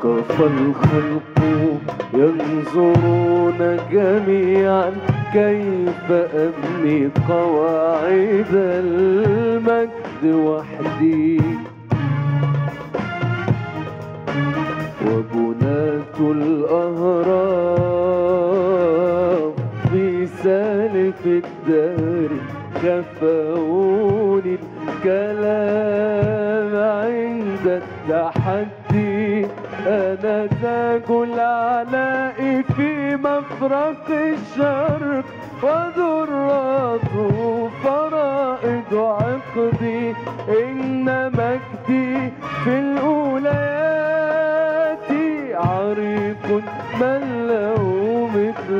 وقف الخلق ينظرون جميعا كيف أبني قواعد المجد وحدي وبناة الأهرام في سالف الدار كفوني الكلام عند التحدي أنا تاج العلاء في مفرق الشرق وذراته فرائض عقدي إن مجدي في الأوليات عريق من له مثل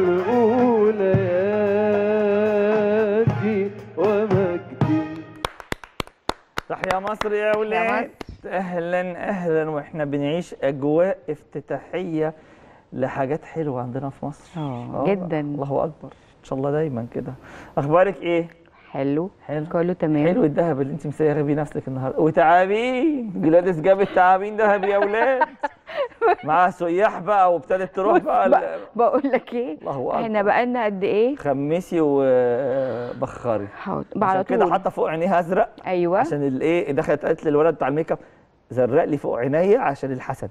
أولياتي ومجدي تحيا مصر يا ولاد اهلا اهلا واحنا بنعيش اجواء افتتاحيه لحاجات حلوه عندنا في مصر آه، آه، جداً. الله اكبر ان شاء الله دايما كده اخبارك ايه حلو حلو كله تمام حلو الذهب اللي انت مسيره بيه نفسك النهارده وتعابين جلاديس جابت تعابين ذهب يا ولاد مع سياح بقى وابتدت تروح بقى بقى- ال- بقول لك ايه الله اكبر احنا بقالنا قد ايه خمسي وبخري حاضر عشان على كده طول حاطه فوق عينيها ازرق ايوه عشان الايه دخلت قالت للولد بتاع الميك اب زرق لي فوق عينيا عشان الحسد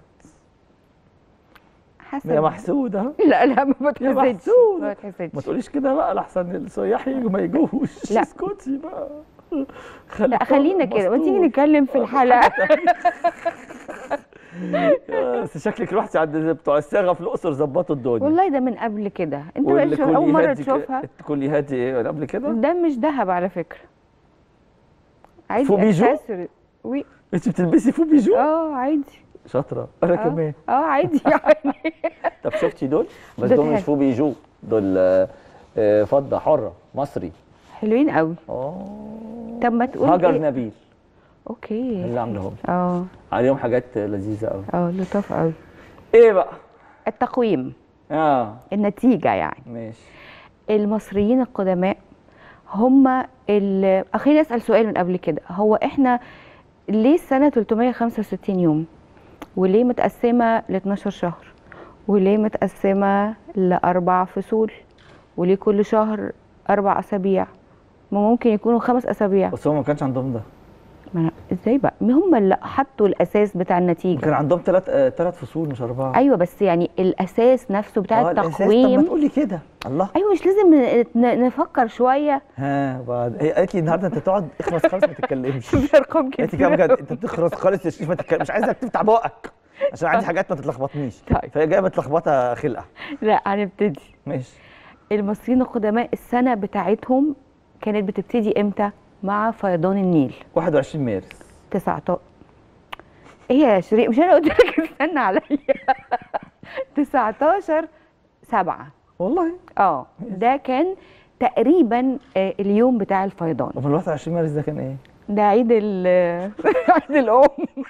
حسن يا محسوده لا لا ما يا بتحسدش محسود. ما ما بتحسدش تقوليش كده بقى لحسن السياح يجوا ما يجوش لا. اسكتي بقى لا خلينا كده ما تيجي نتكلم في الحلقه بس شكلك رحتي عند بتوع الصاغه في الاقصر ظبطوا الدنيا والله ده من قبل كده انت بقى شو- اول مره والكليهات دي تشوفها ك- الكليهات دي ايه قبل كده ده مش ذهب على فكره عادي فوق بيجو؟ accessory. وي انت بتلبسي فوق بيجو اه عادي شاطره انا آه. كمان اه عادي يعني طب شفتي دول بس ده دول مش تحفة. فوق بيجو دول آه، آه، فضه حره مصري حلوين قوي اه طب ما تقول هاجر إيه؟ نبيل اوكي اللي عاملهم اه عليهم حاجات لذيذه قوي اه لطاف قوي ايه بقى التقويم اه النتيجه يعني ماشي المصريين القدماء هم اللي خليني اسال سؤال من قبل كده هو احنا ليه السنه 365 يوم وليه متقسمه ل 12 شهر وليه متقسمه لاربع فصول وليه كل شهر اربع اسابيع ما ممكن يكونوا خمس اسابيع بس هم ما كانش عندهم ده ما أنا- ازاي بقى ما هم اللي حطوا الاساس بتاع النتيجه كان عندهم ثلاث ثلاث فصول مش اربعه ايوه بس يعني الاساس نفسه بتاع آه، الأساس. طب ما التقويم تقولي كده الله ايوه مش لازم ن- ن- نفكر شويه ها بعد هي قالت لي النهارده انت تقعد اخلص خالص ما تتكلمش في ارقام قالت لي كده كتير بجد انت بتخلص خالص يا شريف ما تتكلمش مش عايزك تفتح بقك عشان عندي حاجات ما تتلخبطنيش طيب. فهي جايه متلخبطه خلقه لا هنبتدي ماشي المصريين القدماء السنه بتاعتهم كانت بتبتدي امتى مع فيضان النيل 21 مارس 19 ايه يا شريق مش انا قلت لك استنى عليا 19 7 والله اه ده كان تقريبا آه، اليوم بتاع الفيضان امال 21 مارس ده كان ايه؟ ده عيد ال عيد الام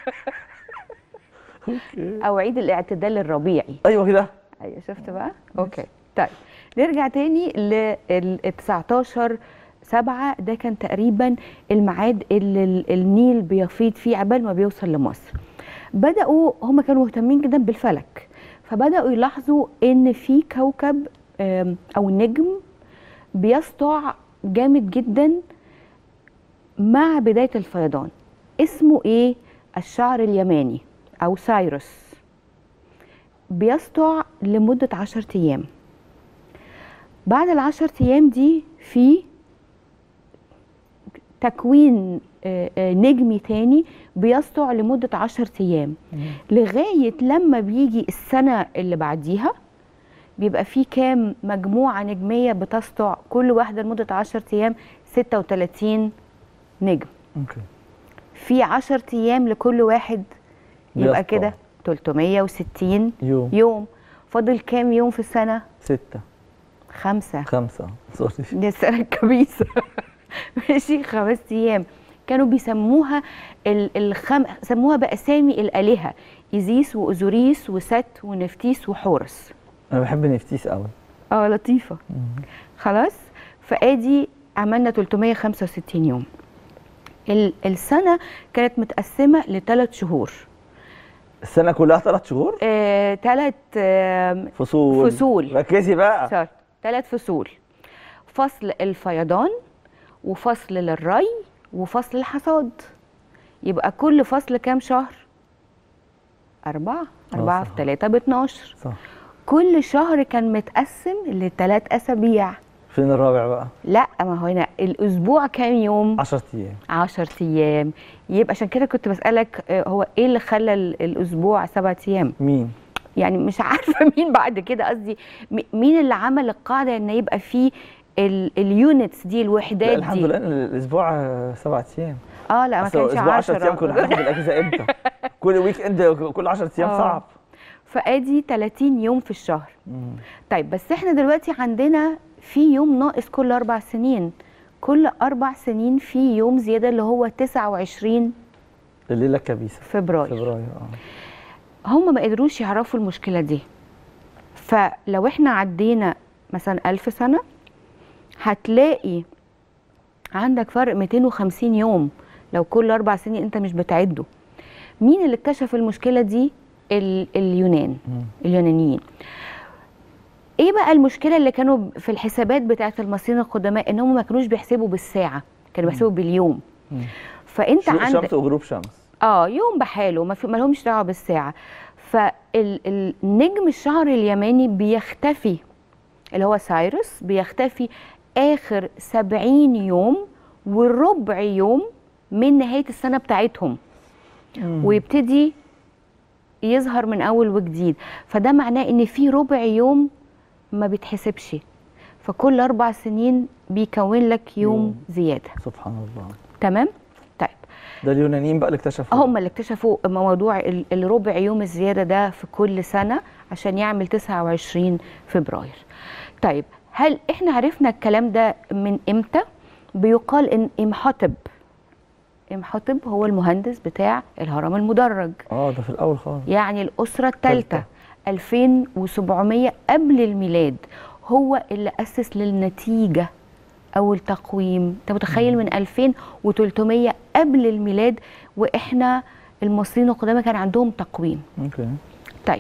اوكي او عيد الاعتدال الربيعي ايوه كده ايوه شفت بقى اوكي طيب نرجع تاني لل 19 سبعة ده كان تقريبا الميعاد اللي ال- النيل بيفيض فيه عبال ما بيوصل لمصر بدأوا هم كانوا مهتمين جدا بالفلك فبدأوا يلاحظوا ان في كوكب آم، او نجم بيسطع جامد جدا مع بداية الفيضان اسمه ايه الشعر اليماني او سايروس بيسطع لمدة عشر أيام بعد العشر أيام دي في تكوين آه، آه، نجمي تاني بيسطع لمدة عشر أيام لغاية لما بيجي السنة اللي بعديها بيبقى في كام مجموعة نجمية بتسطع كل واحدة لمدة عشر أيام 36 نجم اوكي في 10 أيام لكل واحد يبقى بيسطع. كده 360 يوم يوم فاضل كام يوم في السنة؟ ستة خمسة خمسة سوري دي السنة الكبيسة ماشي خمس أيام كانوا بيسموها ال- الخم... سموها بأسامي الآلهة إيزيس وأوزوريس وست ونفتيس وحورس انا بحب نفتيس قوي اه لطيفة خلاص فادي عملنا 365 يوم ال- السنة كانت متقسمة لثلاث شهور السنه كلها ثلاث شهور ثلاث فصول فصول. ركزي بقى سوري ثلاث فصول فصل الفيضان وفصل للري وفصل الحصاد يبقى كل فصل كام شهر؟ أربعة أربعة صح. في ثلاثة ب 12 صح كل شهر كان متقسم لثلاث أسابيع فين الرابع بقى لا ما هو هنا الأسبوع كام يوم؟ 10 ايام 10 أيام يبقى عشان كده كنت بسألك آه، هو إيه اللي خلى ال- الأسبوع سبعة أيام؟ مين يعني مش عارفه مين بعد كده قصدي م- مين اللي عمل القاعده ان يبقى فيه ال- اليونتس دي الوحدات لا الحمد دي لله إن الاسبوع آه، سبعة ايام اه لا ما أصل كانش الاسبوع 10 ايام 10 كنا هناخد الاجازه امتى كل ويك اند كل 10 ايام آه. صعب فادي 30 يوم في الشهر مم. طيب بس احنا دلوقتي عندنا في يوم ناقص كل اربع سنين كل اربع سنين في يوم زياده اللي هو 29 الليله الكبيسه فبراير فبراير اه هم ما قدروش يعرفوا المشكله دي فلو احنا عدينا مثلا ألف سنه هتلاقي عندك فرق 250 يوم لو كل اربع سنين انت مش بتعده مين اللي اكتشف المشكله دي ال- اليونان مم. اليونانيين ايه بقى المشكله اللي كانوا في الحسابات بتاعه المصريين القدماء انهم ما كانوش بيحسبوا بالساعه كانوا بيحسبوا باليوم مم. فانت شروق عندك شمس وغروب شمس اه يوم بحاله ما, في ما لهمش دعوه بالساعه فالنجم الشهر اليماني بيختفي اللي هو سايرس بيختفي اخر سبعين يوم والربع يوم من نهايه السنه بتاعتهم ويبتدي يظهر من اول وجديد فده معناه ان في ربع يوم ما بيتحسبش فكل اربع سنين بيكون لك يوم يوم. زياده سبحان الله تمام طيب ده اليونانيين بقى اللي اكتشفوا هم اللي اكتشفوا موضوع ال- الربع يوم الزياده ده في كل سنه عشان يعمل 29 فبراير. طيب هل احنا عرفنا الكلام ده من امتى؟ بيقال ان امحطب امحطب هو المهندس بتاع الهرم المدرج اه ده في الاول خالص يعني الأسرة الثالثة تالتة. 2700 قبل الميلاد هو اللي أسس للنتيجة أو التقويم أنت متخيل من 2300 قبل الميلاد وإحنا المصريين القدامى كان عندهم تقويم اوكي طيب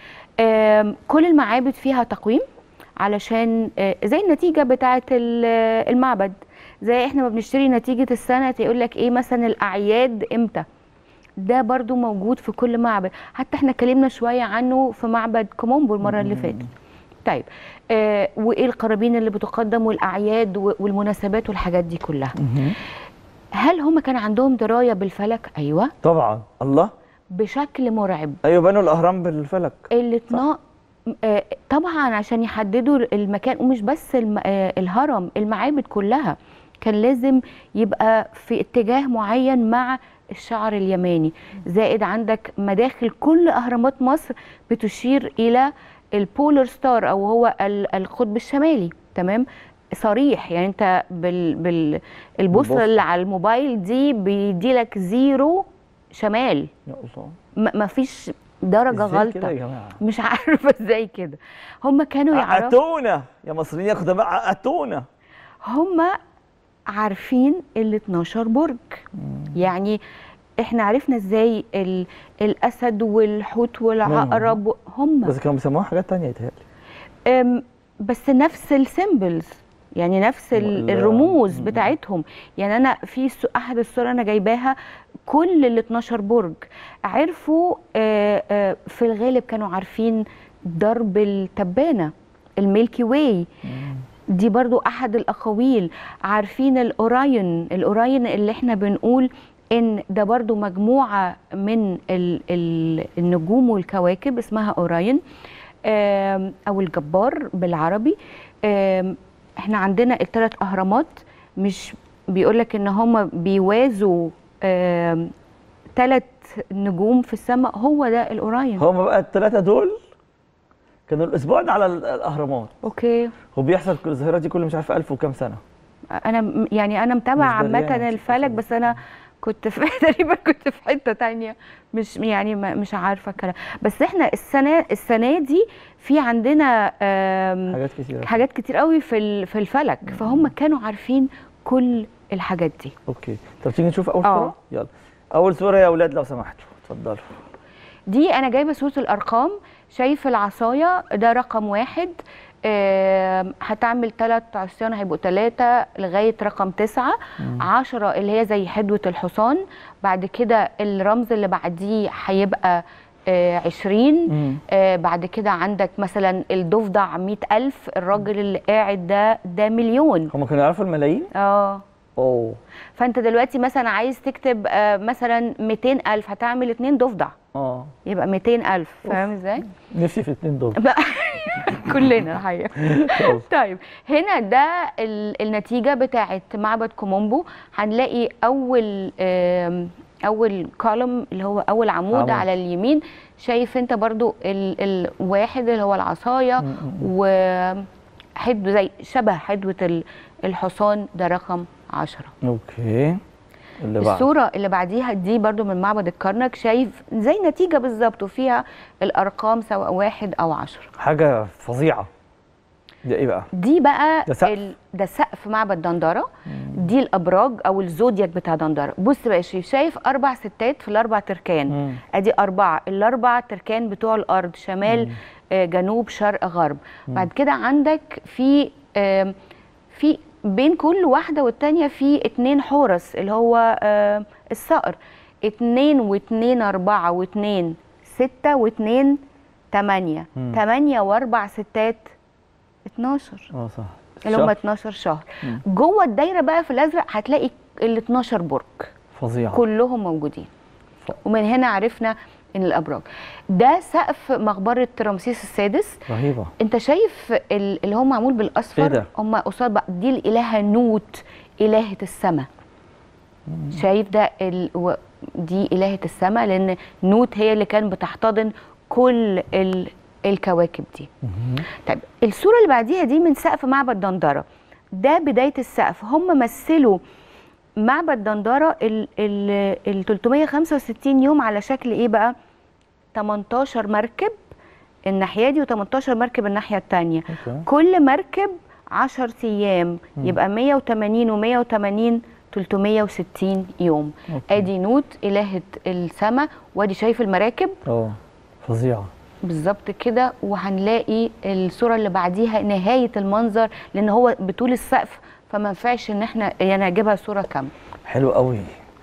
آم، كل المعابد فيها تقويم علشان آه، زي النتيجة بتاعة ال- المعبد زي احنا ما بنشتري نتيجة السنة يقول لك ايه مثلا الأعياد امتى ده برضو موجود في كل معبد حتى احنا اتكلمنا شوية عنه في معبد كومومبو المرة اللي فاتت طيب آه وايه القرابين اللي بتقدم والاعياد و- والمناسبات والحاجات دي كلها مهم. هل هم كان عندهم درايه بالفلك ايوه طبعا الله بشكل مرعب ايوه بنوا الاهرام بالفلك الاتنا آه طبعا عشان يحددوا المكان ومش بس الم... آه الهرم المعابد كلها كان لازم يبقى في اتجاه معين مع الشعر اليماني زائد عندك مداخل كل اهرامات مصر بتشير الى البولر ستار او هو ال- القطب الشمالي تمام صريح يعني انت بال بال البوصله بالبوصلة. اللي على الموبايل دي بيديلك زيرو شمال يا الله ما ما فيش درجه إزاي كده يا غلطه جماعه مش عارفه ازاي كده هم كانوا يعرفوا عقتونا يا مصريين يا قدماء عقتونا هم عارفين ال 12 برج يعني احنا عرفنا ازاي ال... الاسد والحوت والعقرب هم بس كانوا بيسموها حاجات تانية يتهيألي أم، بس نفس السيمبلز يعني نفس ال- وال- الرموز مم. بتاعتهم يعني انا في س- احد الصور انا جايباها كل ال 12 برج عرفوا آه، آه، في الغالب كانوا عارفين درب التبانه الميلكي واي دي برضو احد الاقاويل عارفين الاوراين الاوراين اللي احنا بنقول ان ده برضو مجموعه من ال ال النجوم والكواكب اسمها اوراين آم، او الجبار بالعربي آم، احنا عندنا الثلاث اهرامات مش بيقولك ان هم بيوازوا ثلاث نجوم في السماء هو ده الاوراين هم بقى الثلاثة دول كانوا الأسبوع ده على ال- الأهرامات اوكي هو بيحصل كل الظاهرة دي كل مش عارف ألف وكام سنة انا م- يعني انا متابعه مش دريانة عامه مش الفلك متابعة. بس انا كنت في تقريبا كنت في حته تانية مش يعني ما- مش عارفه الكلام بس احنا السنه السنه دي في عندنا آم، حاجات كتيرة حاجات كتير قوي في ال- في الفلك فهم كانوا عارفين كل الحاجات دي أوكي طب تيجي نشوف أول آه. صورة يلا أول صورة يا أولاد لو سمحتوا اتفضلوا دي انا جايبه صوره الارقام شايف العصايه ده رقم واحد آم، هتعمل ثلاث عصيان هيبقوا ثلاثة لغاية رقم تسعة عشرة اللي هي زي حدوة الحصان بعد كده الرمز اللي بعديه هيبقى آه، عشرين مم. آه، بعد كده عندك مثلا الضفدع مئة ألف الراجل اللي قاعد ده ده مليون هم كانوا يعرفوا الملايين؟ اه اوه فانت دلوقتي مثلا عايز تكتب آه، مثلا 200 ألف هتعمل اتنين ضفدع اه يبقى 200 ألف فاهم ازاي؟ نفسي في اتنين دول بقى كلنا الحقيقة طيب هنا ده ال- النتيجة بتاعت معبد كومومبو هنلاقي أول آم، أول كولوم اللي هو أول عمود, عمود. على اليمين شايف أنت برضو ال الواحد اللي هو العصاية وحد زي شبه حدوة ال- الحصان ده رقم عشرة اوكي اللي بعد الصورة اللي بعديها دي برضو من معبد الكرنك شايف زي نتيجة بالظبط وفيها الأرقام سواء واحد أو عشرة حاجه فظيعه ده ايه بقى؟ دي بقى ده سقف. ال... ده سقف معبد دندره دي الابراج او الزودياك بتاع دندره بص بقى يا شريف شايف اربع ستات في الاربع تركان مم. ادي اربعه الاربع تركان بتوع الارض شمال آه جنوب شرق غرب بعد كده عندك في آم، في بين كل واحده والتانيه في اتنين حورس اللي هو آه الصقر اتنين واتنين اربعه واتنين سته واتنين تمانيه مم. تمانيه واربع ستات 12 اه صح اللي هم شهر. 12 شهر مم. جوه الدايره بقى في الازرق هتلاقي ال 12 برج فظيعه كلهم موجودين ف- ومن هنا عرفنا ان الابراج ده سقف مقبره رمسيس السادس رهيبه انت شايف ال- اللي هو معمول بالاصفر إيه ده؟ هم قصاد بقى دي الالهه نوت الهه السماء شايف ده ال... و- دي الهه السماء لان نوت هي اللي كان بتحتضن كل ال... الكواكب دي طيب الصوره اللي بعديها دي من سقف معبد دندره ده بدايه السقف هم مثلوا معبد دندره ال ال ال 365 يوم على شكل ايه بقى 18 مركب الناحيه دي و18 مركب الناحيه الثانيه اوكي كل مركب 10 ايام يبقى 180 و180 360 يوم أوكي. ادي نوت الهه السماء وادي شايف المراكب اه فظيعه بالظبط كده وهنلاقي الصوره اللي بعديها نهايه المنظر لان هو بطول السقف فما ينفعش ان احنا يعني اجيبها صوره كامله حلو قوي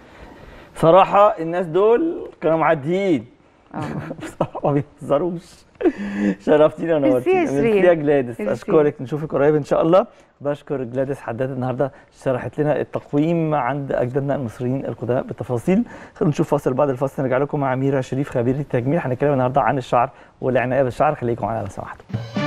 صراحه الناس دول كانوا معديين اه بصراحه ما بيهزروش شرفتينا ميرسي يا ونورتينا شيرين. ميرسي يا جلاديس ميرسي. اشكرك نشوفك قريب ان شاء الله بشكر جلاديس حداد النهارده شرحت لنا التقويم عند اجدادنا المصريين القدماء بالتفاصيل خلينا نشوف فاصل بعد الفاصل نرجع لكم مع اميره شريف خبيره التجميل هنتكلم النهارده عن الشعر والعنايه بالشعر خليكم معانا لو سمحتوا